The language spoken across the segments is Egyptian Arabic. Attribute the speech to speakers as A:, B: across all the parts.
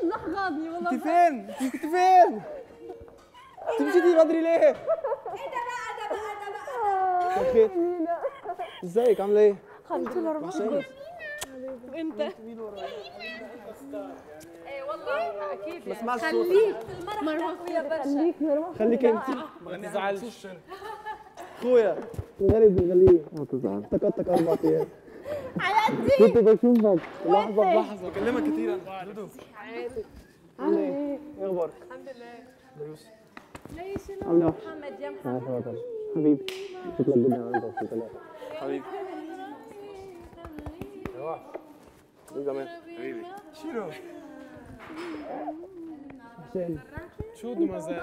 A: صلاح غاضني والله
B: انت فين؟ انت كنت فين؟ انت مشيتي بدري ليه؟
C: ايه ده بقى ده بقى ده بقى
B: مساء الخير ازيك عامله ايه؟
A: الحمد لله رب
B: وحشاني
A: وانت ايه والله اكيد
B: ما اسمعش صوتك
A: خليك مروه خليك مروه
B: خليك انت ما تزعلش اخويا غالي بن غالي ما تزعل افتكرتك اربع ايام
A: على قدي
B: كنت بشوفك لحظه بلحظه بكلمك كتير انا دودو عامل ايه؟ ايه اخبارك؟
A: الحمد لله
B: دروس
A: ليش
B: عامل ايه؟
A: محمد يا محمد
B: حبيبي شكرا جدا على الانتظار حبيبي ايه كمان حبيبي شيرو حسين
D: شو دمازيل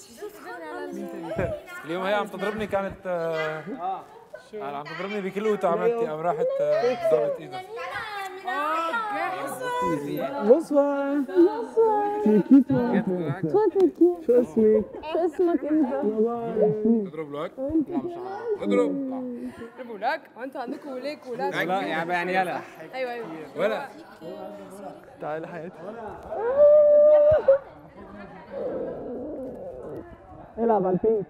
D: اليوم هي عم تضربني كانت آه، آه، عم تضربني بكل قوتها عملتي قام راحت آه، ضربت ايدها
B: بونسوار كيكيتو شو اسمك؟
A: شو اسمك انت؟
D: اضرب لك لا مش عارف اضرب
A: اضربوا لك وانتوا عندكم وليك ولاد
D: لا يعني يعني يلا
A: ايوه ايوه
D: ولا
B: تعالي حياتي العب على البينك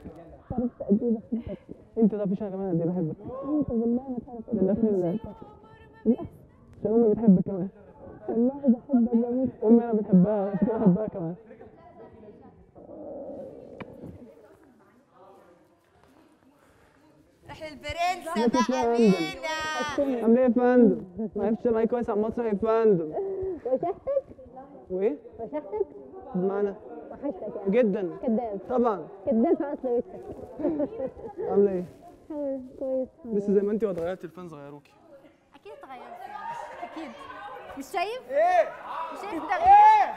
B: انت ده فيش انا كمان قد ايه بحبك انت بالله ما تعرف بالله في الله لا عشان امي بتحبك كمان والله بحبك بموت امي انا بتحبها عشان كده بحبها كمان
C: احنا البرنسة بقى مينا
B: عامل ايه يا فندم؟ ما عرفتش معايا كويس على المسرح يا فندم
E: وشحتك
B: وايه؟
E: وشحتك
B: بمعنى
E: وحشتك يعني
B: جدا
E: كداب
B: طبعا
E: كداب في اصل وشك
B: عامله ايه؟
E: حلو كويس
B: لسه زي ما انت واتغيرتي الفانز غيروكي
C: اكيد اتغيرت يعني اكيد مش شايف؟
B: ايه؟
C: مش شايف التغيير؟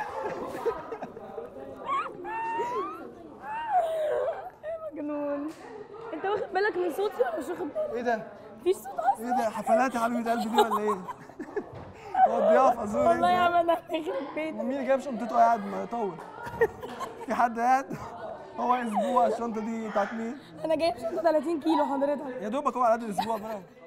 A: مجنون انت واخد بالك من صوتي ولا مش واخد بالك؟
B: ايه ده؟
A: مفيش صوت اصلا
B: ايه ده حفلات يا حبيبه قلبي دي ولا ايه؟ هو الضيافه زور
A: والله يا
B: انت
A: عم انا يخرب بيتك
B: مين اللي جايب شنطته قاعد ما يطول في حد قاعد هو اسبوع الشنطه دي بتاعت مين؟
A: انا جايب شنطه 30 كيلو حضرتك
B: يا دوبك هو على قد الاسبوع بقى